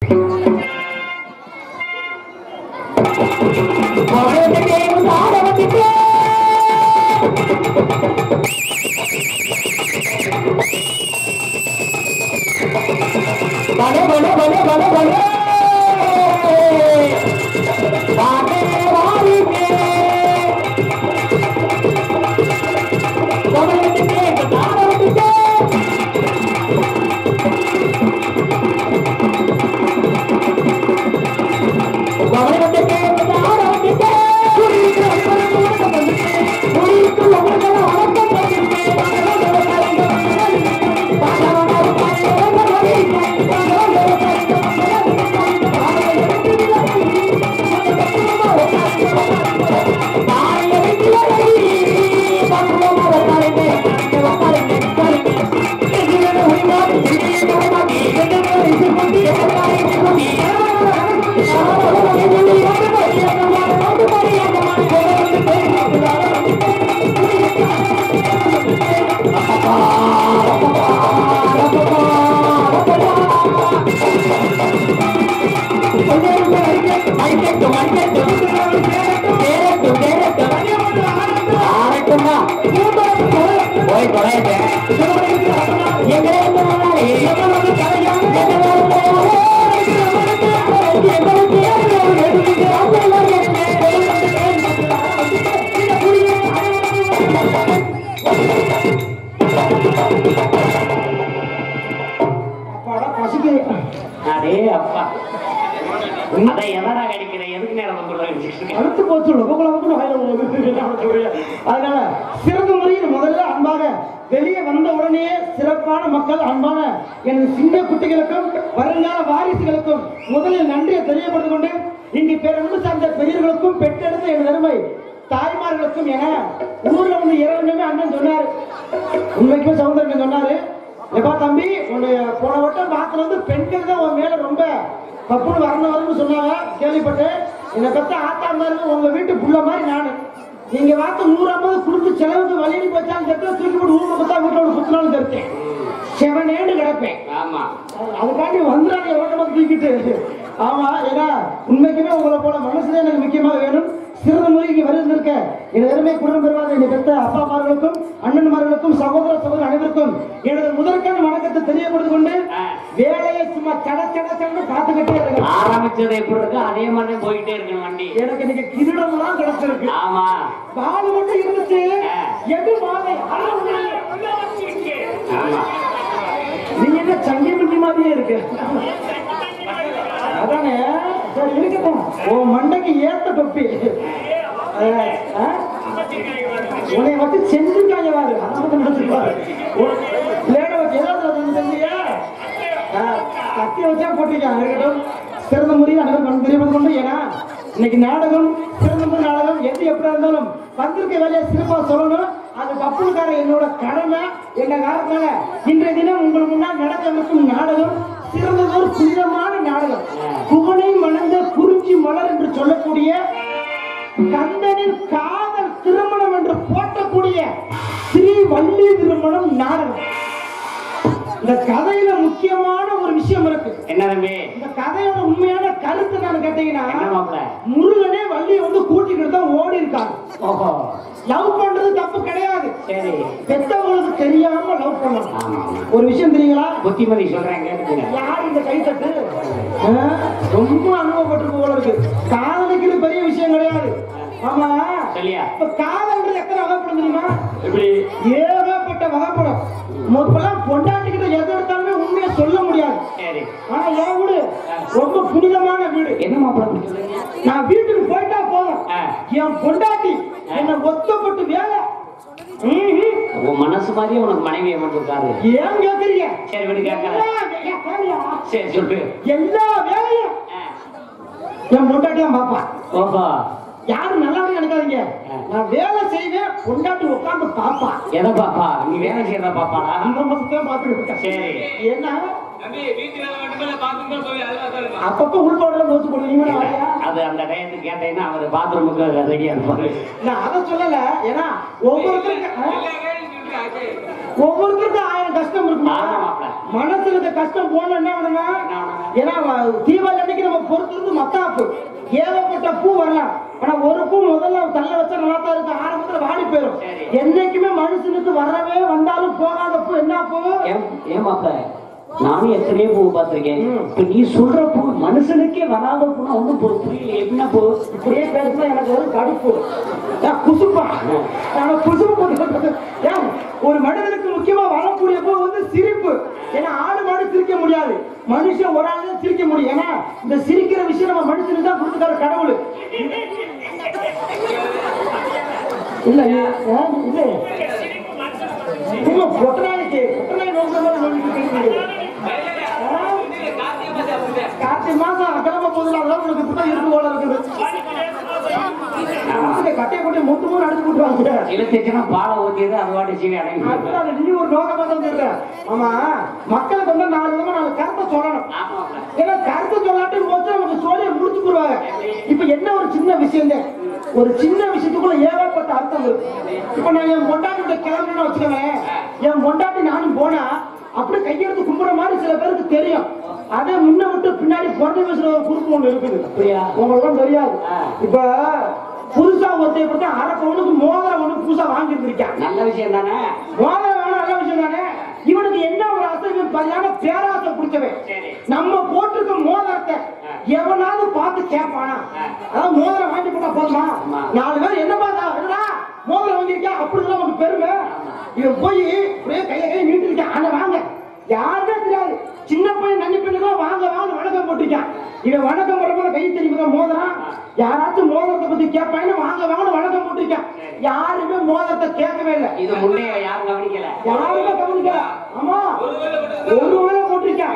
அப்பாடா, பசிக்குது. அடே அப்பா அதை எதனா கடிக்கிற எதுக்கு நேரம் வந்து அழுத்து போச்சு லொபகுல லொபகுல வாயில போகுது. என்ன சொல்றீங்க? அதனால சிறந்த முறையில் முதல்ல அன்பாக வெளியே வந்த உடனே சிறப்பான மக்கள் அன்பான எனது சிங்க குட்டிகளுக்கும் வருங்கால வாரிசுகளுக்கும் முதலில் நன்றியை தெரியப்படுத்திக் கொண்டு இங்கு பேரன்பு சார்ந்த பெரியர்களுக்கும் பெற்றெடுத்த எனது அருமை தாய்மார்களுக்கும் என ஊர்ல வந்து இறங்கணுமே அண்ணன் சொன்னாரு உண்மைக்கும் சௌந்தரன் சொன்னாரு எப்பா தம்பி உன்னை போன வட்டம் பார்த்தது வந்து பெண்கள் தான் உன் மேல ரொம்ப பப்புனு வரணும் வரணும்னு சொன்னாங்க கேள்விப்பட்டேன் என்னை பத்த ஆத்தா மாதிரி உங்க வீட்டு புள்ள மாதிரி நானு நீங்க பார்த்து நூறு ஐம்பது குடும்ப செலவுக்கு வழி போச்சாலும் தெரியும் தூக்கி போட்டு ஊமை பார்த்தா வீட்டோட சுத்தினாலும் தெரியும் செவனேன்னு கிடப்பேன் ஆமா அதுக்காண்டி வந்துடாங்க ஓட்டமா தூக்கிட்டு ஆமா ஏன்னா உண்மைக்குமே உங்களை போல மனசுதான் எனக்கு முக்கியமாக வேணும் சிறந்த முறைக்கு வருவதற்க எனது அருமை குடும்பம் பெறுவாத என்னை பெற்ற அப்பா அம்மார்களுக்கும் அண்ணன்மார்களுக்கும் சகோதர சகோதர அனைவருக்கும் எனது முதற்கான வணக்கத்தை தெரியப்படுத்திக் கொண்டு ஆ. வேலையை சும்மா சட சட சடன்னு பார்த்துக்கிட்டே இருக்கேன் ஆரம்பிச்சது எப்படி இருக்கு அதே மாதிரி தான் போயிட்டே இருக்கணும் வண்டி எனக்கு இன்னைக்கு கிரீடம்லாம் கிடைச்சிருக்கு ஆமா பால் மட்டும் இருந்துச்சு ஆ. எது மாலை ஆமா நீங்க என்ன சங்கி முண்டி மாதிரியே இருக்கு அதானே சரி இருக்கட்டும் உன் மண்டைக்கு ஏத்த தொப்பி அஹ், ஆ? உன்னை வச்சு செஞ்சுட்டாங்க பாரு அதான் நினைச்சுப்பாரு பிளேட வச்சு ஏதாவது ஒண்ணு செஞ்சியா ஆ, கத்தி வச்சா போட்டிருக்காங்க இருக்கட்டும் சிறந்த முறையில் அனைவரும் தெரிவித்துக் கொண்டு ஏன்னா இன்னைக்கு நாடகம் சிறந்த முறை நாடகம் எது எப்படி இருந்தாலும் வந்திருக்க வேலையை சிறப்பா சொல்லணும் அது கப்பலுக்கார என்னோட கடமை என்ற காரணத்தால இன்றைய தினம் உங்களுக்கு முன்னால் நடக்கவிருக்கும் நாடகம் சிறந்ததொரு புனிதமான நாடகம் புகழை மணந்த குறிஞ்சி மலர் என்று சொல்லக்கூடிய கந்தனின் காதல் திருமணம் என்று போற்றக்கூடிய ஸ்ரீ வள்ளி திருமணம் நாடகம் இந்த கதையில முக்கியமான ஒரு விஷயம் இருக்கு என்ன தம்பி இந்த கதையோட உண்மையான கருத்து நான் கேட்டீங்கன்னா என்ன மாப்பிள முருகனே வள்ளியை வந்து கூட்டிக்கிட்டு தான் ஓடி இருக்காங்க ஓஹோ லவ் பண்றது தப்பு கிடையாது சரி பெத்தவங்களுக்கு தெரியாம லவ் பண்ணணும் ஆமா ஆமா ஒரு விஷயம் தெரியுங்களா புத்திமதி சொல்றேன் கேட்டுக்கங்க யார் இந்த கைத்தட்டு ஆ? ரொம்ப அனுபவப்பட்டு போல இருக்கு காதலிக்கிறது பெரிய விஷயம் கிடையாது ஆமா சொல்லியா இப்ப காதல்ன்றது எத்தனை வகைப்படும் தெரியுமா எப்படி ஏகப்பட்ட வகைப்படும் முதல்லாம் பொண்டாட்டிக்கிட்ட எதை எடுத்தாலுமே உண்மையை சொல்ல முடியாது சரி ஆனா என் வீடு ரொம்ப புனிதமான வீடு என்ன மாப்பிள அப்படி சொல்றீங்க நான் வீட்டுக்கு போயிட்டா போதும் ஆ. என் பொண்டாட்டி என்ன ஒத்தப்பட்டு வேலை ம்ஹும். உன் மனசு மாதிரியே உனக்கு மனைவி அமைஞ்சிருக்காரு ஏன் கேக்குறீங்க சரி விடு கேட்கல எல்லா வே- ஏன் கேளுயா? சரி சொல்லு எல்லா வேலையும் ஆ. என் பொண்டாட்டி தான் பாப்பான் ஓஹோ யாரும் நல்லவங்க நினைக்காதீங்க நான் வேலை செய்வேன் பொண்டாட்டி உட்கார்ந்து பாப்பான் எதை பாப்பா நீ வேலை செய்யறத பாப்பாடா அந்த மாசத்தான் பாத்துட்டு இருக்கேன் சரி ஏன்னா அப்பப்ப உள்பாடுல தோச்சு போடுவீங்க நான் வரேன். அது அந்த டயத்துக்கு கேட்டேன்னா அவர் பாத்ரூமுக்கு ரெடியா இருப்பாரு நான் அதை சொல்லல ஏன்னா ஒவ்வொருத்தருக்கு ஆ? ஒவ்வொருத்தருக்கும் ஆயிரம் கஷ்டம் இருக்குமா ஆமா மாப்ள. மனசுல இருக்க கஷ்டம் போன என்ன பண்ணுங்க ஏன்னா வ- தீபாவளி அன்னைக்கு நம்ம பொறுத்திருந்து மத்தாப்பு ஏகப்பட்ட பூ வரலாம் ஆனா ஒரு பூ முதல்ல தள்ள வச்சா நல்லா தான் இருக்கு ஆரம்பத்துல வாடி போயிடும் சரி. என்னைக்குமே மனுஷனுக்கு வரவே வந்தாலும் போகாத பூ என்ன பூ ஏன் ஏமாப்ப நானும் எத்தனையோ பூ பார்த்திருக்கேன் ம். இப்ப நீ சொல்ற பூ மனுஷனுக்கே வராத பூனா ஒண்ணும் போ புரியல என்ன பூ இப்படியே பேசினா எனக்கு வரும் கடுப்பு ஏன் குசுப்பா நான் குசுப்பு போட்டு ஏன் ஒரு மனிதனுக்கு முக்கியமா வரக்கூடிய பூ வந்து சிரிப்பு ஏன்னா ஆடு மாடு சிரிக்க முடியாது மனுஷன் ஒரு ஆள் தான் சிரிக்க முடியும் ஏன்னா இந்த சிரிக்கிற விஷயம் நம்ம மனுஷனுக்கு தான் கொடுத்துட்டாரு கடவுள் இல்ல ஏன் இல்ல சும்மா பொட்டநாளைக்கு பொட்டநாய் நோக்கிற மாதிரி நோக்கிட்டு இருக்கீங்க. ஆ? கார்த்திகை மாசம் கிளம்ப போதுல அதெல்லாம் உனக்கு இப்பதான் இருக்கு போல இருக்குது ஆத்துக்கு கட்டையை போட்டு முட்டு மூணு அடிச்சு விட்டுருவாங்க இழுத்துச்சுன்னா பாலை ஊத்திடுது அது வாட்டி சீவி அடங்கி அதுதான் அது நீ ஒரு நோக்கமா தான் தெரியல ஆமா மக்களுக்கு வந்து நாலு விதமா நாலு கருத்தை சொல்லணும் ஆமாப்ல. ஏன்னா கருத்தை சொல்லாட்டி போச்சு நமக்கு சோழியை முடிச்சு போடுவாங்க இப்ப என்ன ஒரு சின்ன விஷயம் தான் ஒரு சின்ன விஷயத்துக்குள்ள ஏகப்பட்ட அர்த்தம் இருக்கு இப்ப நான் என் பொண்டாட்டியோட கிளம்புன்னு வச்சுக்கோங்களேன் என் பொண்டாட்டி நானும் போனா அப்படியே கையெடுத்து கும்பிடுற மாதிரி சில பேருக்கு தெரியும் அதை முன்ன விட்டு பின்னாடி புரண்டு பேசுற ஒரு குரூப் ஒண்ணு இருக்குது அப்படியா? உங்களுக்கு தெரியாது ஆ. இப்ப புதுசா ஒருத்தைய பத்தி அரை பவுனுக்கு மோதிரம் ஒண்ணு புதுசா வாங்கி இருக்கான் நல்ல விஷயம் தானே மோதிரம் வேணும் நல்ல விஷயம் தானே இவனுக்கு என்ன ஒரு ஆசை இவன் சரியான பேராசை பிடிச்சவன் சரி. நம்ம போட்டிருக்க மோதிரத்தை எவனாவது பார்த்து கேட்பானா அதாவது மோதிரம் வாங்கி போட்டா போதுமா ஆமா. நாலு பேர் என்ன பார்த்தா என்னடா மோதிரம் வாங்கியிருக்கியா அப்படிதான் நமக்கு பெருமை இவன் போய் அப்படியே கையை கையை நீட்டு இருக்கான் ஆனா வாங்க யாருமே தெரியாது சின்ன பையன் நன்னி பெண்ணுக்கும் வாங்க வாங்க வணக்கம் போட்டிருக்கான் இவன் வணக்கம் போடுறப்ப கை தெரியுமா மோதிரம் யாராச்சும் மோதிரத்தை பத்தி கேட்பான்னு வாங்க வாங்க வணக்கம் போட்டிருக்கான் யாருமே மோதிரத்தை கேட்கவே இல்லை இது முன்னே யாரும் கவனிக்கல யாருமே கவனிக்கல ஆமா ஒரு வேலை போட்டிருக்கான்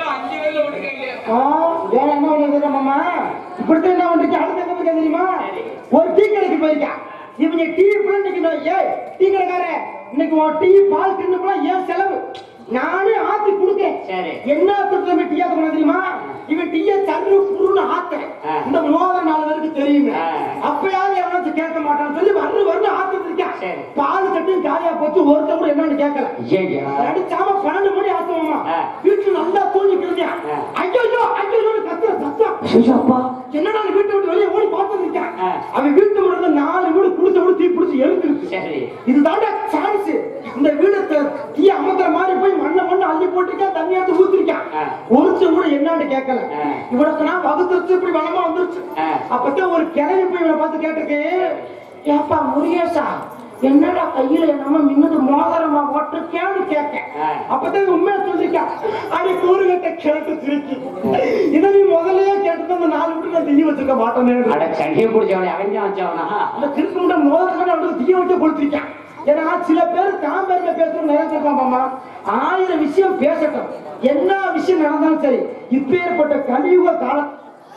ஆ, வேற என்ன பண்ணி மாமா இப்படித்தான் என்ன பண்றீங்க அடுத்த எங்க போயிருக்கா தெரியுமா ஒரு டீ கடைக்கு போயிருக்கான் இவங்க டீ கூட இன்னைக்கு நான், ஏய் டீ கடைக்காரன் இன்னைக்கு உன் டீ பால் கிண்ணு கூட ஏன் செலவு நானே ஆத்தி கொடுக்கேன் சரி. என்ன திட்டம் டீ ஆத்த தெரியுமா இவன் டீயை தண்ணி புருன்னு ஆத்தேன் ஆ. இந்த மோதிரம் நாலு பேருக்கு தெரியுமே ஆ. அப்பயாவது எவனாச்சும் கேட்க மாட்டான்னு சொல்லி வந்து வந்து ஆத்திட்டு இருக்கான் சரி. பால் கட்டியும் காலியா போச்சு ஒருத்தன் கூட என்னன்னு கேட்கல ஐயா அடிச்சாம பன்னெண்டு மணி ஆச்சுமாமா ஆ. வீட்டுல நல்லா தூங்கிட்டு இருந்தேன் ஆ. ஐயோ ஐயோ கத்துற சத்தம் சுஷாப்பா என்னடா நீ வீட்டை விட்டு வெளியே ஓடி பார்த்துட்டு இருக்கேன் ஆ. அவன் வீட்டு முறை நாலு வீடு குடிச்ச விட தீ பிடிச்சி எழுந்துருக்கு சரி இதுதான்டா சான்ஸ் இந்த வீடு த- தீ அமர்த்துற மாதிரி போய் மண்ணை மண்ணை அள்ளி போட்டிருக்கான் தண்ணி எடுத்து ஊத்திருக்கான் ஆ. ஒருத்தர் கூட என்னன்னு கேட்கல ஆ. இவனுக்கு நான் வகுத்துருச்சு இப்படி வனமா வந்துருச்சு ஆ. அப்பதான் ஒரு கிளவி போய் இவனை பார்த்து கேட்டிருக்கு ஏப்பா முருகேசா என்னடா கையில என்னமோ மின்னது மோதிரமா ஓட்டிருக்கேன்னு கேட்டேன் ஆ. அப்பதான் இவன் உண்மையை சொல்லிருக்கான் அடி கூறுகட்ட கிழக்கு திருக்கி இதை நீ முதல்லயே கேட்டு அந்த நாலு விட்டு நான் தீ வச்சிருக்க மாட்டேனே அட சனியை பிடிச்சவனே அவன் வச்சவனா அந்த திருக்குண்ட மோதிரத்தை அவனுக்கு தீய வச்சு கொடுத்திருக்கான் ஏன்னா சில பேர் தான் பெருமை பேசணும் நினைச்சிருக்கான் மாமா ஆயிரம் விஷயம் பேசட்டும் என்ன விஷயம் நடந்தாலும் சரி இப்பேற்பட்ட கலியுக காலம்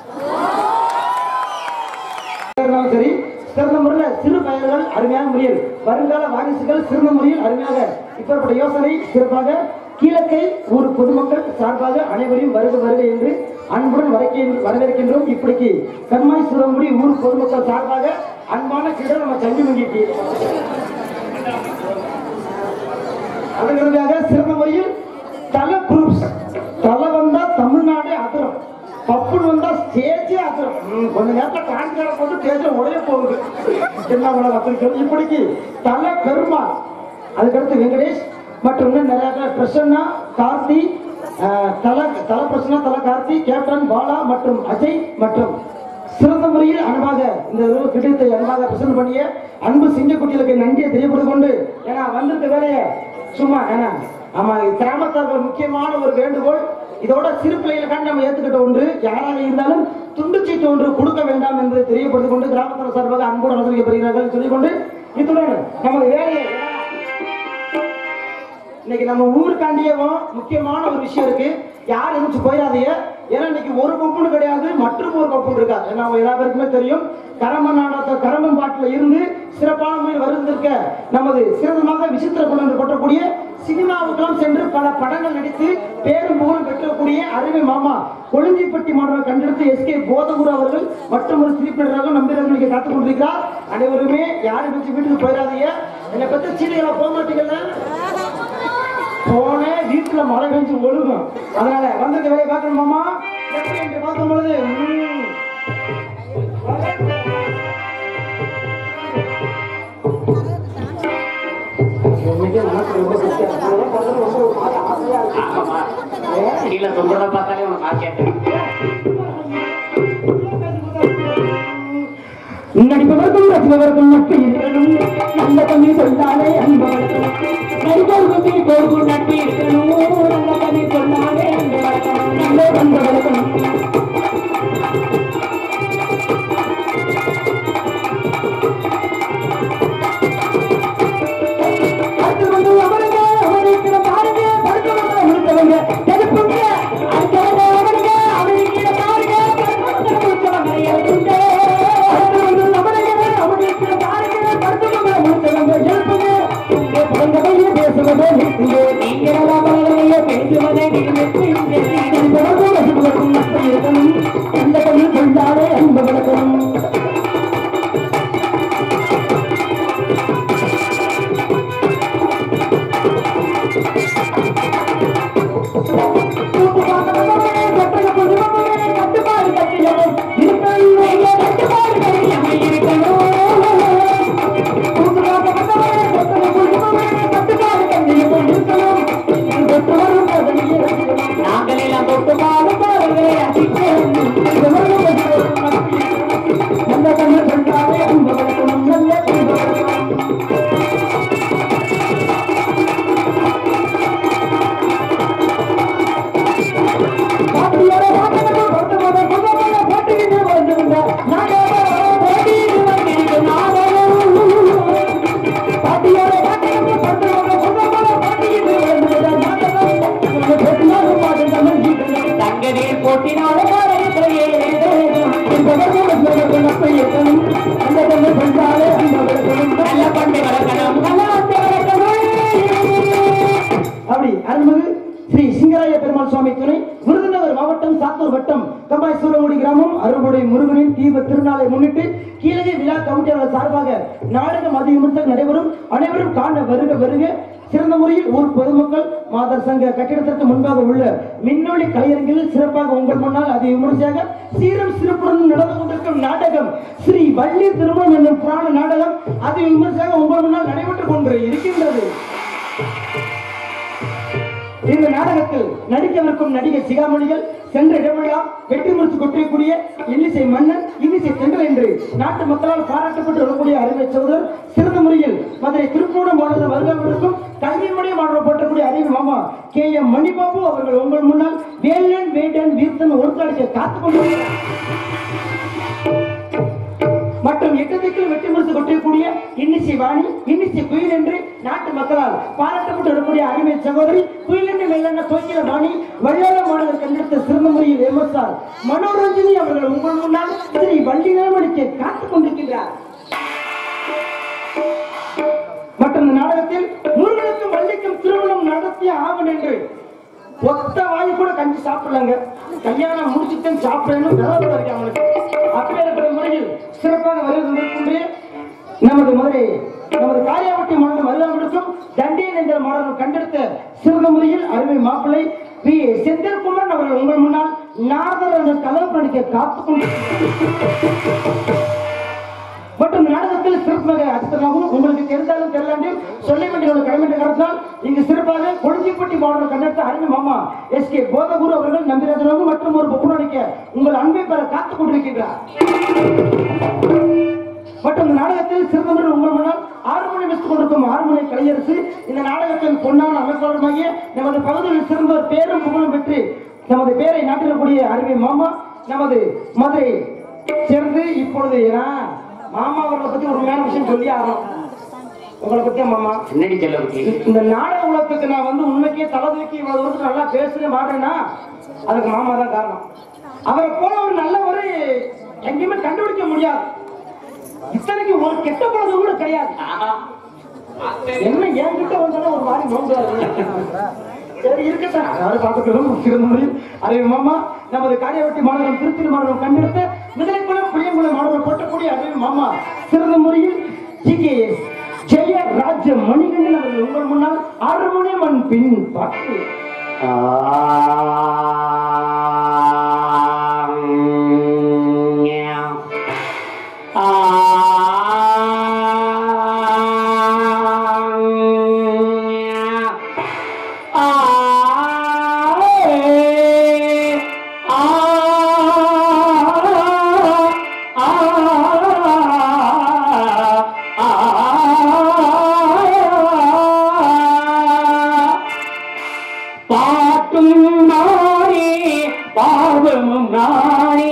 இருந்தாலும் சரி சிறந்த முறையில் சிறு பயன்கள் அருமையான முறையில் வருங்கால வாரிசுகள் சிறந்த முறையில் அருமையாக இப்பேற்பட்ட யோசனை சிறப்பாக கீழக்கை ஊர் பொதுமக்கள் சார்பாக அனைவரையும் வருக வருக என்று அன்புடன் வரக்கி- வரவேற்கின்றோம் இப்படிக்கு கண்மாய் சுரமுடி ஊர் பொதுமக்கள் சார்பாக அன்பான கிட நம்ம சங்கி மங்கிக்கு அதற்காக சிறந்த முறையில் தல குரூப்ஸ் தலை வந்தா தமிழ்நாடே அதிரும் பப்புன்னு வந்தா ஸ்டேஜே அதிரும் ம், கொஞ்ச நேரத்துல காஞ்சார போட்டு ஸ்டேஜ் உடைய போகுது என்ன பண்ண கத்திரிக்கணும் இப்படிக்கு தலை பெருமாள் அதுக்கடுத்து வெங்கடேஷ் மற்றும் இன்னும் நிறைய பேர் பிரசன்னா கார்த்தி அஹ், தல தல பிரசன்னா தல கார்த்தி கேப்டன் பாலா மற்றும் அஜய் மற்றும் சிறந்த முறையில் அன்பாக இந்த இரவு கிட்டத்தை அன்பாக பிரசன்ட் பண்ணிய அன்பு சிங்கக்குட்டிகளுக்கு நன்றியை தெரியப்படுத்திக் கொண்டு ஏன்னா வந்திருக்க வேலையை சும்மா ஏன்னா ஆமா கிராமத்தார்கள் முக்கியமான ஒரு வேண்டுகோள் இதோட சிறு பிள்ளைகளுக்காண்டி நம்ம ஏத்துக்கிட்ட ஒன்று யாராக இருந்தாலும் துண்டுச்சீட்டு ஒன்று கொடுக்க வேண்டாம் என்பதை தெரியப்படுத்திக் கொண்டு கிராமத்தார் சார்பாக அன்போடு அனுசரிக்கப்படுகிறார்கள் சொல்லிக்கொண்டு இத்துடன் நமது வேலையை இன்னைக்கு நம்ம ஊருக்காண்டியவும் முக்கியமான ஒரு விஷயம் இருக்கு யார் எதிர்த்து போயிடாதீங்க ஏன்னா இன்னைக்கு ஒரு கொப்புன்னு கிடையாது மற்றும் ஒரு கொப்புன்னு இருக்காது ஏன்னா அவங்க எல்லா பேருக்குமே தெரியும் கரம்பன் நாடக கரம்பன் பாட்டில் இருந்து சிறப்பான முறையில் வருந்திருக்க நமது சிறந்தமாக விசித்திர குணம் என்று கொட்டக்கூடிய சினிமாவுக்கெல்லாம் சென்று பல படங்கள் நடித்து பேரும் புகழும் பெற்றக்கூடிய அருமை மாமா கொழுந்திப்பட்டி மாணவர் கண்டெடுத்து எஸ் கே போதகுரு அவர்கள் மற்றும் ஒரு சிரிப்பினராக நம்பியவர்கள் இன்னைக்கு காத்துக் கொண்டிருக்கிறார் அனைவருமே யாரை வச்சு வீட்டுக்கு போயிடாதீங்க என்னை பத்தி சீனிகளை போக மாட்டீங்கல்ல போனேன் வீட்டுக்கு வீட்டுல மழை பெஞ்சு ஒழுகும் அதனால வந்திருக்க வேலையை பார்க்கணுமாமா எப்படி என்று பார்க்கும் பொழுது ம், இன்னைக்கு மனசு ரொம்ப திருப்தியா இருக்கு. அதெல்லாம் பார்க்கறது ரொம்ப ஒரு மாதிரி ஆசையா இருக்கு. ஆமாமா கீழே தொங்குறத பார்த்தாலே உனக்கு ஆசையா இருக்கு நடிப்பவர்க்கும் ரசிப்பவர்க்கும் நட்பு இருக்கணும் நல்ல தமிழ் சொல்லாலே அன்பு வளர்க்கணும் நடிப்பவர்க்கும் கோர்க்கும் நட்பு இருக்கணும் நல்ல தமிழ் சொல்லாலே அன்பு வளர்க்கணும் நல்ல அன்பு வளர்க்கணும் அடுத்து வந்து அவனுங்க அவனுக்கு பாருங்க படுத்தவங்க முடித்தவங்க எழுப்புங்க அடுத்தவங்க அவனுங்க அவனுக்கு பாருங்க படுத்தவங்க முடித்தவங்க எழுப்புங்க அடுத்து வந்து அவனுங்க அவனுக்கு பாருங்க படுத்தவங்க முடித்தவங்க எழுப்புங்க இங்கே பிறந்தவையே பேசுவதே நிற்குங்க நீங்க பழகவையே பேசுவதே நிற்குங்க நட்பு இருக்கணும் அந்த கையில் கொண்டாலே அன்பு வளர்க்கணும் நாங்களே எல்லாம் தொட்டு பாடும் பாருங்களே நல்ல தமிழ் சொன்னாலே அன்பு வளர்க்கணும் நல்ல அன்பு வளர்க்கணும் பாட்டியோட பாட்டனோட பாட்டனோட புகழோட பாட்டுக்கிட்டு வந்திருந்த நாடகம் போட்டியிட்டு வந்திருக்க நாடகம் பாட்டியோட பாட்டனோட பாட்டனோட புகழோட பாட்டுக்கிட்டு வந்திருந்த நாடகம் போட்டியோட பாட்டு தமிழ் தங்கநீர் போட்டினால பாடலையே நல்ல பண்பு வளர்க்கணும் அப்படி அருள்மிகு ஸ்ரீ சிங்கராய பெருமாள் சுவாமி துணை விருதுநகர் மாவட்டம் சாத்தூர் வட்டம் கம்பாய் சூரங்குடி கிராமம் அருள்புடை முருகனின் தீப திருநாளை முன்னிட்டு கீழகை விழா கமிட்டியாளர் சார்பாக நாடகம் அதி விமர்சனம் நடைபெறும் அனைவரும் காண வருக வருக சிறந்த முறையில் ஊர் பொதுமக்கள் மாதர் சங்க கட்டிடத்திற்கு முன்பாக உள்ள மின்னொளி கலையரங்கில் சிறப்பாக உங்கள் முன்னால் அதி விமர்சையாக சீரம் சிறப்புடன் நடந்து கொண்டிருக்கும் நாடகம் ஸ்ரீ வள்ளி திருமணம் என்னும் புராண நாடகம் அதி விமர்சையாக உங்கள் முன்னால் நடைபெற்றுக் கொண்டு இருக்கின்றது இந்த நாடகத்தில் நடிக்கவிருக்கும் நடிகை சிகாமணிகள் சென்ற இடமெல்லாம் வெற்றி முடிச்சு கொட்டியக்கூடிய இன்னிசை மன்னன் இன்னிசை தென்றல் என்று நாட்டு மக்களால் பாராட்டப்பட்டு வரக்கூடிய அறிவை சகோதரர் சிறந்த முறையில் மதுரை திருப்பூரம் மாவட்ட வருகிறவர்களுக்கும் கல்விமுறை மாவட்டம் போட்டக்கூடிய அறிவு மாமா கே எம் மணிபாபு அவர்கள் உங்கள் முன்னால் வேலன் வேடன் வீர்த்தன் ஒருத்தடிக்க காத்துக் கொண்டிருக்கிறார் மற்றும் எட்டு திக்கில் வெற்றி முரசு கொட்டிருக்கூடிய இன்னிசை வாணி இன்னிசை குயில் என்று நாட்டு மக்களால் பாராட்டப்பட்டு வரக்கூடிய அருமை சகோதரி குயில் என்று வெள்ளண்ண தோக்கில வாணி வழியாள மாணவர் கண்டெடுத்த சிறந்த முறையில் எம்எஸ்ஆர் மனோரஞ்சினி அவர்கள் உங்கள் முன்னால் ஸ்ரீ வள்ளி நிலமணிக்கு காத்துக் கொண்டிருக்கின்றார் மற்றும் இந்த நாடகத்தில் முருகனுக்கும் வள்ளிக்கும் திருமணம் நடத்திய ஆவன் என்று ஒத்த வாய் கூட கஞ்சி சாப்பிடலாங்க கல்யாணம் முடிச்சுட்டு சாப்பிடணும் விரதம் இருக்கு அவங்களுக்கு அப்பேற்பட்ட முறையில் சிறப்பாக வருகின்ற நமது மதுரை நமது காரியாவட்டி மாநிலம் வருவாங்களுக்கும் தண்டியன் என்ற மாணவர்கள் கண்டெடுத்த சிறந்த முறையில் அருமை மாப்பிள்ளை வி செந்தில்குமரன் அவர்கள் உங்கள் முன்னால் நாதர் என்ற கலப்பு நடிக்க காத்துக் கொண்டு மற்றும் இந்த நாடகத்தில் சிறப்பாக அர்த்தமாகவும் உங்களுக்கு தெரிந்தாலும் தெரியலாண்டும் சொல்ல வேண்டிய ஒரு கடமை கடத்தால் இங்கு சிறப்பாக கொழுஞ்சிப்பட்டி மாவட்ட கண்டக்டர் அருமை மாமா எஸ் கே போதகுரு அவர்கள் நம்பிராஜனாகவும் மற்றும் ஒரு புப்புரடிக்க உங்கள் அன்பை பெற காத்துக் கொண்டிருக்கின்றார் மற்றும் இந்த நாடகத்தில் சிறந்தவர்கள் உங்கள் முன்னால் ஆறு மணி மிஸ் கொண்டிருக்கும் ஆறு மணி கலையரசு இந்த நாடகத்தின் பொன்னான அமைப்பாளருமாகிய நமது பகுதியில் சிறந்தவர் பேரும் புகழும் பெற்று நமது பேரை நாட்டிடக்கூடிய அருமை மாமா நமது மதுரை சேர்ந்து இப்பொழுது நான் மாமா அவர்களை பத்தி ஒரு மேல விஷயம் சொல்லி ஆகணும் உங்களை பத்தியா மாமா என்னடி செல்ல குட்டி இந்த நாடக உலகத்துக்கு நான் வந்து உண்மைக்கே தலை தூக்கி இவ்வளவு தூரத்துக்கு நல்லா பேசுறேன் மாட்டேன்னா அதுக்கு மாமா தான் காரணம் அவரை போல ஒரு நல்ல ஒரு எங்கேயுமே கண்டுபிடிக்க முடியாது இத்தனைக்கு ஒரு கெட்ட பழக்கம் கூட கிடையாது ஆமா என்ன என்கிட்ட வந்தாலும் ஒரு மாதிரி நோங்குறாரு சரி இருக்கட்டும் அதாவது பார்த்துக்கிறோம் சிறந்த முறையில் அதே மாமா நமது காரியவட்டி மாநகரம் திருச்சி மாநகரம் கண்டெடுத்த மிதலைக்குளம் புளியங்குளம் மாநகரம் போட்டக்கூடிய அதே மாமா சிறந்த முறையில் ஜி கே ஜெய ராஜ மணிகண்டன் அவர்கள் உங்கள் முன்னால் அருமுனை மண் பின் பார்த்து பாட்டும் நானே பாவமும் நானே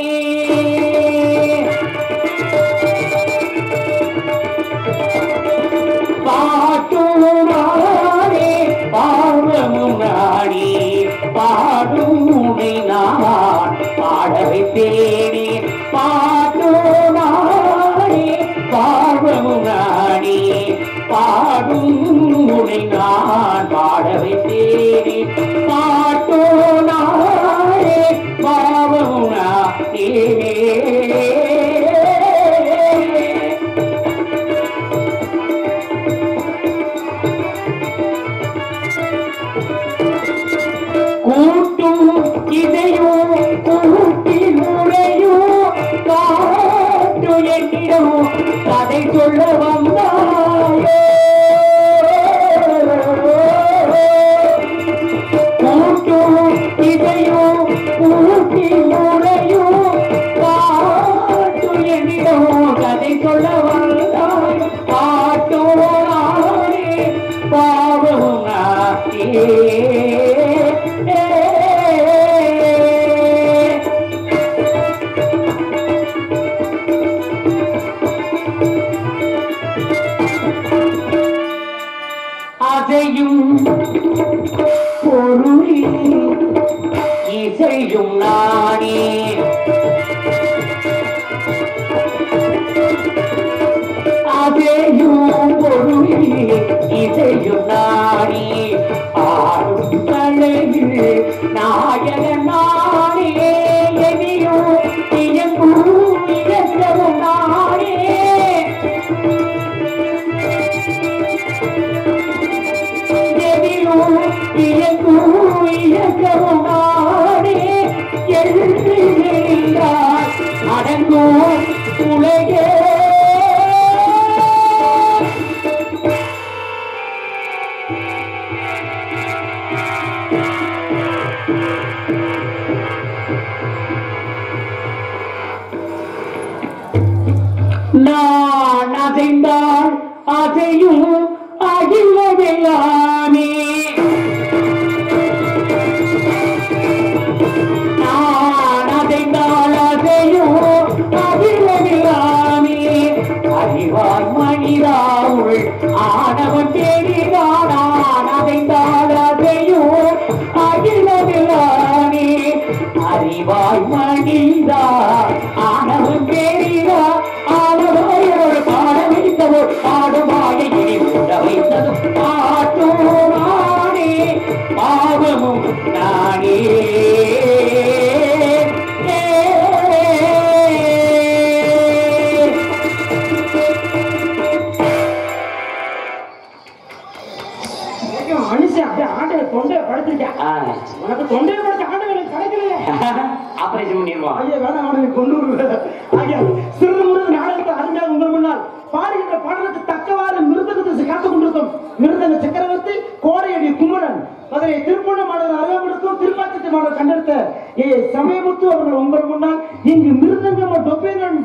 பாட்டும் நானே பாவமும் நானே பாடும் உனை நான் பாட வைத்தேனே பாட்டும் நானே பாவமும் நானே பாடும் உனை நான் பாட வைத்தேனே பாட்டோ நானே பாவமும் நானே கூட்டும் இதையோ கூட்டி முறையோ காட்டு என்னிடம் கதை சொல்ல வந்தாயோ கூட்டும் இதையோ கூட்டி முறையோ காட்டு என்னிடம் கதை சொல்ல வந்தாய் பாட்டோ நானே பாவமும் நானே அதையும் பொருளி இசையும் நானே அதையும் பொருளி இசையும் நானே ஆடும் கலையில் நாயகன் நானே எனியும் இயங்கும் இயற்றவும் நானே எதிலும் இயக்கும் இயக்கவும் நானே எழுந்தார் அடங்கும் உலகே நான் அசைந்தால் அசையும் அகிலவெல்லாமே நான் அசைந்தால் அசையும் அகிலவெல்லாமே அறிவாய் மனிதாவுள் ஆனவன் தேடிதான் நான் அசைந்தால் அசையும் அகிலவெல்லாமே அறிவாய் மனிதா ஆனவன் தேடிதா ஆனவாயோடு பாட வைத்ததோ பாடுவாய இனி உட வைத்ததோ பாட்டும் நானே பாவமும் நானே கேட்கும் மனுஷன் அப்படியே ஆண்டை தொண்டையை படுத்திருக்கான் ஆ, உனக்கு தொண்டையை படுத்த ஆண்டை எனக்கு கிடைக்கலையே ஆபரேஷன் பண்ணிடுவோம் ஐயா வேணாம் அவனை கொண்டு வருவேன் ஐயா சிறு முருகன் நாடகத்தை அருமையாக உங்கள் முன்னால் பாடுகின்ற பாடலுக்கு தக்கவாறு மிருதகத்தை காத்துக் கொண்டிருக்கும் மிருதங்க சக்கரவர்த்தி கோடையடி குமரன் மதுரை திருப்பூண மாடல் அலுவலகத்துக்கும் திருப்பாக்கத்தை மாடல் கண்டெடுத்த ஏ சமயமுத்து அவர்கள் உங்கள் முன்னால் இங்கு மிருதங்கம் டொப்பேங்கன்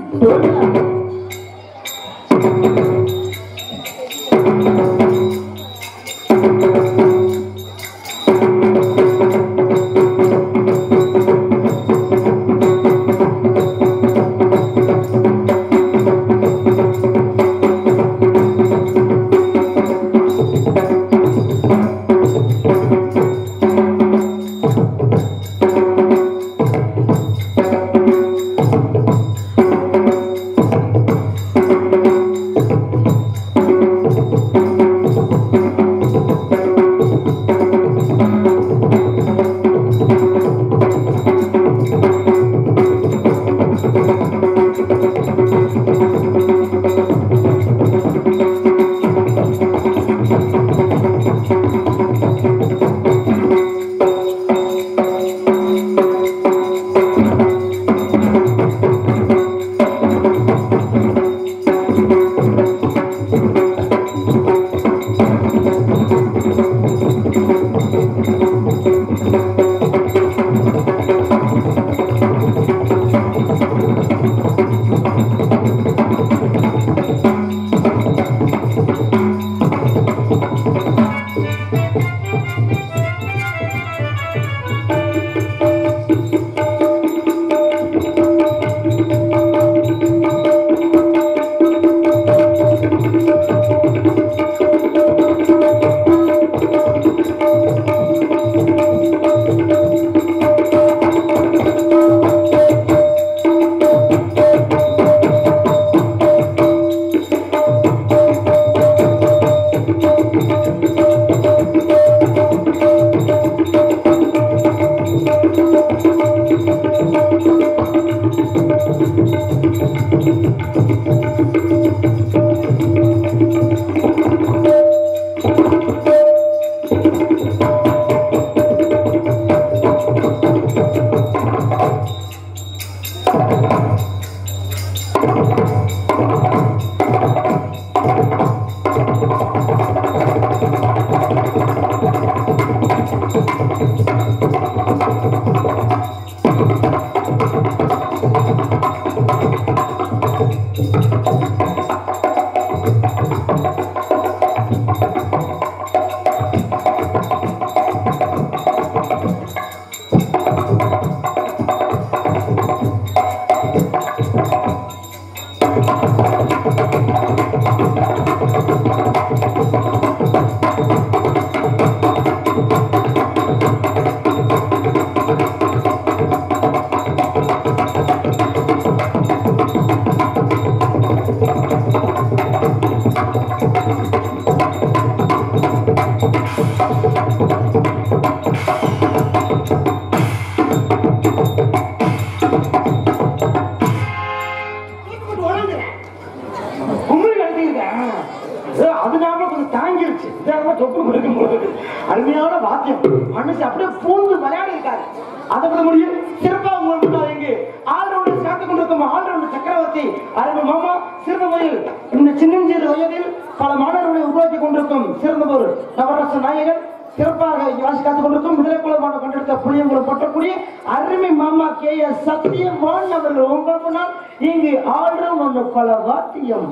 மேல தொப்பு கொடுக்கும் போது அருமையான வாத்தியம் மனுஷன் அப்படியே பூந்து விளையாடி இருக்காரு அதை விட முடியும் சிறப்பா உங்களுக்கு முன்னால் இங்கு ஆல்ரவுண்டர் சேர்த்து கொண்டிருக்கும் ஆல்ரவுண்டர் சக்கரவர்த்தி அருமை மாமா சிறந்தவரில் இந்த சின்னஞ்சிறு வயதில் பல மாணவர்களை உருவாக்கி கொண்டிருக்கும் சிறந்தவர் நவரச நாயகர் சிறப்பாக இங்கு வாசி காத்துக் கொண்டிருக்கும் விடுதலைக்குளமான கொண்டிருக்க புளியங்குளம் பட்டக்கூடிய அருமை மாமா கே எஸ் சத்தியவான் அவர்கள் உங்கள் முன்னால் இங்கு ஆல்ரவுண்டர் பல வாத்தியம்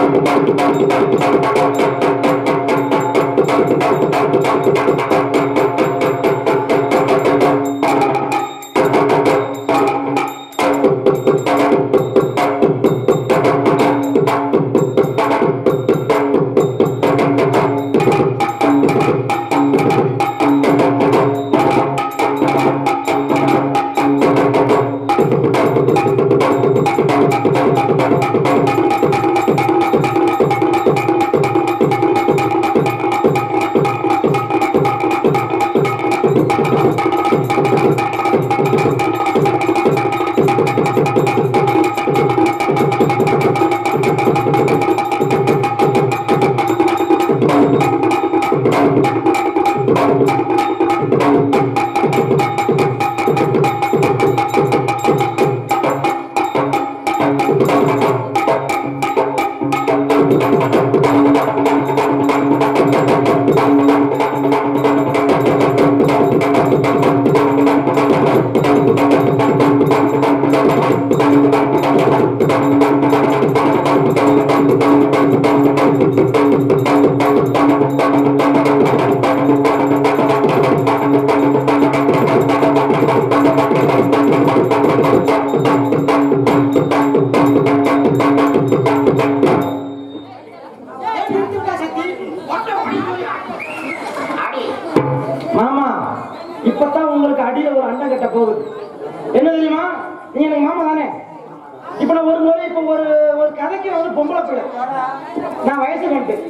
மாமா இப்பதான் உங்களுக்கு அடியில ஒரு அண்டம் கட்ட போகுது என்ன தெரியுமா நீங்க எனக்கு மாமா தானே இப்ப நான் ஒரு முறை இப்ப ஒரு ஒரு கதைக்கு வந்து பொம்பளை பிள்ளை நான் வயசுக்கு வந்துட்டேன்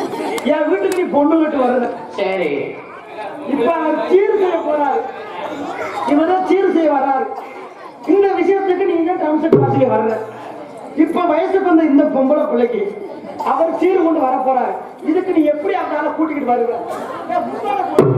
என் வீட்டுக்கு நீ பொண்ணு வீட்டு வருது சரி இப்ப அவர் சீர் செய்ய போறாரு இவர்தான் சீர் செய்ய வர்றாரு இந்த விஷயத்துக்கு நீங்க ட்ரம்செட் வாசிக்க வர்ற இப்ப வயசுக்கு வந்த இந்த பொம்பளை பிள்ளைக்கு அவர் சீர் கொண்டு வர போறாரு இதுக்கு நீ எப்படி அவனால கூட்டிக்கிட்டு வருவ ஏன் முன்னால போ.